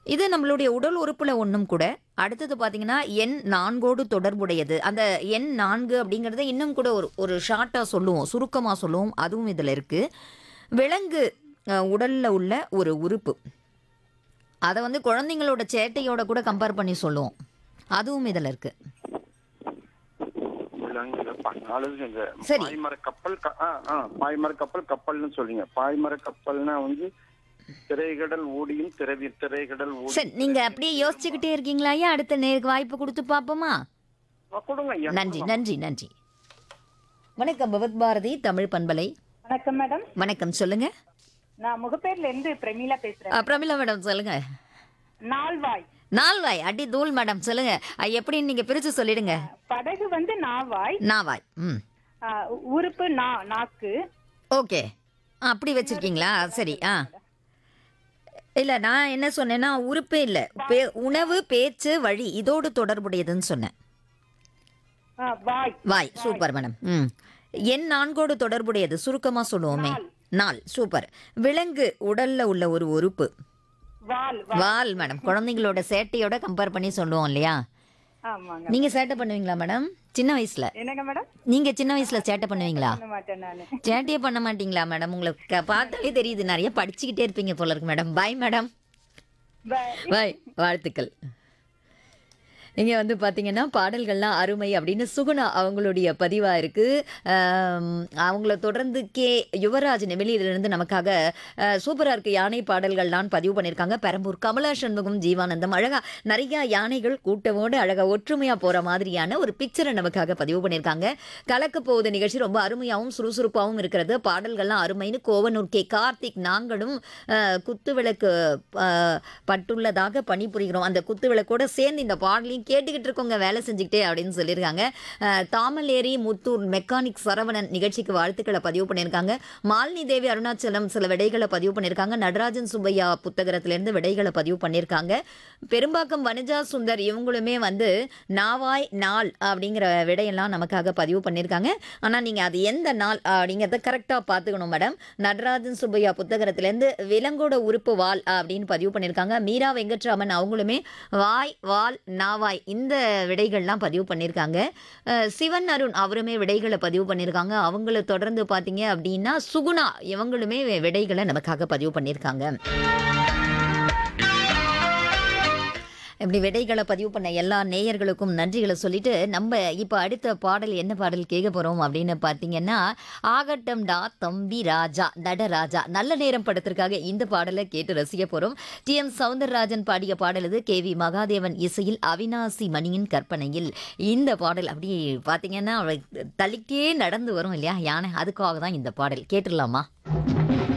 இது நம்மளுடைய உடல் உறுப்புல ஒன்றும் கூட அடுத்தது பார்த்தீங்கன்னா எண் நான்கோடு தொடர்புடையது அந்த எண் நான்கு அப்படிங்கிறத இன்னும் கூட ஒரு ஒரு ஷார்ட்டாக சொல்லுவோம் சுருக்கமாக சொல்லுவோம் அதுவும் இதில் இருக்குது விலங்கு அஹ், உடல்ல உள்ள ஒரு உறுப்பு அதை வந்து குழந்தைங்களோட சேட்டையோட கூட கம்பேர் பண்ணி சொல்லுவோம் அதுவும் இதில் இருக்குது விலங்குல ப- நாலு இந்த சரி. பாய்மர கப்பல் க- ஆ, ஆ, பாய்மர கப்பல் கப்பல்னு சொல்றீங்க பாய்மர கப்பல்னா வந்து திரைகடல் ஓடியும் திரை திரைகடல் ஓடி சரி நீங்கள் அப்படியே யோசிச்சுக்கிட்டே இருக்கீங்களா ஐயா அடுத்த நேருக்கு வாய்ப்பு கொடுத்து பார்ப்போமா ஆ, கொடுங்க ஐயா, நன்றி கொடுங்க. நன்றி நன்றி வணக்கம் பகவத் பாரதி தமிழ் பண்பலை வணக்கம் மேடம் வணக்கம் சொல்லுங்க நான் முகப்பேர்ல இருந்து பிரமீளா பேசுறேன் அ, பிரமிளா மேடம் சொல்லுங்க நால்வாய் நால்வாய் அடி தூள் மேடம் சொல்லுங்க அ, எப்படின்னு நீங்க பிரிச்சு சொல்லிடுங்க படகு வந்து நாவாய் நாவாய் ம் ஆ, உறுப்பு நா நாக்கு ஓகே அப்படி வச்சிருக்கீங்களா சரி ஆ இல்ல நான் என்ன சொன்னேன்னா உறுப்பே இல்ல பே உணவு பேச்சு வழி இதோடு தொடர்புடையதுன்னு சொன்னேன் ஆ, வாய் வாய் சூப்பர் மேடம் ம் என் நான்கோடு தொடர்புடையது சுருக்கமா சொல்லுவோமே நாள் சூப்பர் விலங்கு உடல்ல உள்ள ஒரு உறுப்பு வால் வால் மேடம் குழந்தைங்களோட சேட்டையோட கம்பேர் பண்ணி சொல்லுவோம் இல்லையா ஆமாங்க நீங்க சேட்டை பண்ணுவீங்களா மேடம் சின்ன வயசுல என்னங்க மேடம் நீங்க சின்ன வயசுல சேட்டை பண்ணுவீங்களா பண்ண மாட்டேன் நானு சேட்டையே பண்ண மாட்டீங்களா மேடம் உங்களுக்கு க- பார்த்தாலே தெரியுது நிறைய படிச்சுக்கிட்டே இருப்பீங்க போல இருக்கு madam bye madam Bye. Bye வாழ்த்துக்கள் இங்கே வந்து பார்த்தீங்கன்னா பாடல்கள்லாம் அருமை அப்படின்னு சுகுணா அவங்களுடைய பதிவாக இருக்குது அவங்கள தொடர்ந்து கே யுவராஜ் நெமிலியிலிருந்து நமக்காக சூப்பராக இருக்குது யானை பாடல்கள்லாம் பதிவு பண்ணியிருக்காங்க பெரம்பூர் கமலா சண்முகம் ஜீவானந்தம் அழகாக நிறையா யானைகள் கூட்டமோடு அழகாக ஒற்றுமையாக போகிற மாதிரியான ஒரு பிக்சரை நமக்காக பதிவு பண்ணியிருக்காங்க கலக்க போகுது நிகழ்ச்சி ரொம்ப அருமையாகவும் சுறுசுறுப்பாகவும் இருக்கிறது பாடல்கள்லாம் அருமைன்னு கோவனூர் கே கார்த்திக் நாங்களும் அஹ், குத்துவிளக்கு அஹ், பட்டுள்ளதாக பணிபுரிகிறோம் அந்த குத்துவிளக்கோட சேர்ந்து இந்த பாடலையும் கேட்டுக்கிட்டு இருக்கோங்க வேலை செஞ்சுக்கிட்டே அப்படின்னு சொல்லியிருக்காங்க அஹ், தாமலேரி முத்தூர் மெக்கானிக் சரவணன் நிகழ்ச்சிக்கு வாழ்த்துக்களை பதிவு பண்ணியிருக்காங்க மாலினி தேவி அருணாச்சலம் சில விடைகளை பதிவு பண்ணியிருக்காங்க நடராஜன் சுப்பையா புத்தகத்திலேருந்து விடைகளை பதிவு பண்ணியிருக்காங்க பெரும்பாக்கம் வனஜா சுந்தர் இவங்களுமே வந்து நாவாய் நாள் அப்படிங்கிற விடையெல்லாம் நமக்காக பதிவு பண்ணியிருக்காங்க ஆனால் நீங்கள் அது எந்த நாள் அப்படிங்கிறத கரெக்டாக பார்த்துக்கணும் மேடம் நடராஜன் சுப்பையா புத்தகத்திலேருந்து விலங்கோட உறுப்பு வால் அப்படின்னு பதிவு பண்ணியிருக்காங்க மீரா வெங்கட்ராமன் அவங்களுமே வாய் வால் நாவாய் இந்த விடைகள்லாம் பதிவு பண்ணியிருக்காங்க அஹ் சிவன் அருண் அவருமே விடைகளை பதிவு பண்ணியிருக்காங்க அவங்கள தொடர்ந்து பார்த்தீங்க அப்படின்னா சுகுணா இவங்களுமே விடைகளை நமக்காக பதிவு பண்ணியிருக்காங்க இப்படி விடைகளை பதிவு பண்ண எல்லா நேயர்களுக்கும் நன்றிகளை சொல்லிட்டு நம்ம இப்போ அடுத்த பாடல் என்ன பாடல் கேட்க போகிறோம் அப்படின்னு பார்த்தீங்கன்னா ஆகட்டம்டா தம்பி ராஜா நடராஜா நல்ல நேரம் படத்திற்காக இந்த பாடலை கேட்டு ரசிக்க போகிறோம் டி எம் சவுந்தரராஜன் பாடிய பாடல் இது கே வி மகாதேவன் இசையில் அவினாசி மணியின் கற்பனையில் இந்த பாடல் அப்படி பார்த்தீங்கன்னா தள்ளிக்கே நடந்து வரும் இல்லையா யானை அதுக்காக தான் இந்த பாடல் கேட்டுடலாமா